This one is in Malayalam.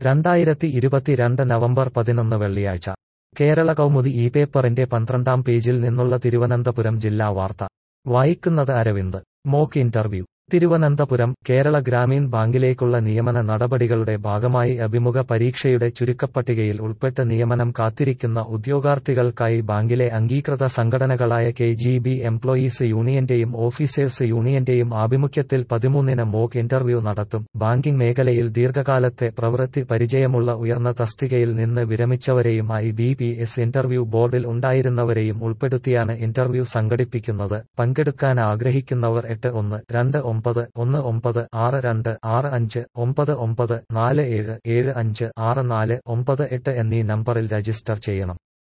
രണ്ടായിരത്തി ഇരുപത്തിരണ്ട് നവംബർ പതിനൊന്ന് വെള്ളിയാഴ്ച കേരള കൗമുദി ഈ പേപ്പറിന്റെ പന്ത്രണ്ടാം പേജിൽ നിന്നുള്ള തിരുവനന്തപുരം ജില്ലാ വാർത്ത വായിക്കുന്നത് അരവിന്ദ് മോക്ക് ഇന്റർവ്യൂ തിരുവനന്തപുരം കേരള ഗ്രാമീൺ ബാങ്കിലേക്കുള്ള നിയമന നടപടികളുടെ ഭാഗമായി അഭിമുഖ പരീക്ഷയുടെ ചുരുക്കപ്പട്ടികയിൽ ഉൾപ്പെട്ട് നിയമനം കാത്തിരിക്കുന്ന ഉദ്യോഗാർത്ഥികൾക്കായി ബാങ്കിലെ അംഗീകൃത സംഘടനകളായ കെ ജി ബി എംപ്ലോയീസ് യൂണിയന്റെയും ഓഫീസേഴ്സ് യൂണിയന്റെയും ആഭിമുഖ്യത്തിൽ പതിമൂന്നിന് മോക്ക് ഇന്റർവ്യൂ നടത്തും ബാങ്കിംഗ് മേഖലയിൽ ദീർഘകാലത്തെ പ്രവൃത്തി പരിചയമുള്ള ഉയർന്ന തസ്തികയിൽ നിന്ന് വിരമിച്ചവരെയും I B P S interview ബോർഡിൽ ഉണ്ടായിരുന്നവരെയും ഉൾപ്പെടുത്തിയാണ് ഇന്റർവ്യൂ സംഘടിപ്പിക്കുന്നത് പങ്കെടുക്കാൻ ആഗ്രഹിക്കുന്നവർ എട്ട് ഒന്ന് രണ്ട് ഒമ്പത് ഒന്ന് ഒമ്പത് ആറ് രണ്ട് ആറ് അഞ്ച് ഒമ്പത് ഒമ്പത് നാല് ഏഴ് ഏഴ് അഞ്ച് ആറ് നാല് ഒമ്പത് എട്ട് എന്നീ നമ്പറിൽ രജിസ്റ്റർ ചെയ്യണം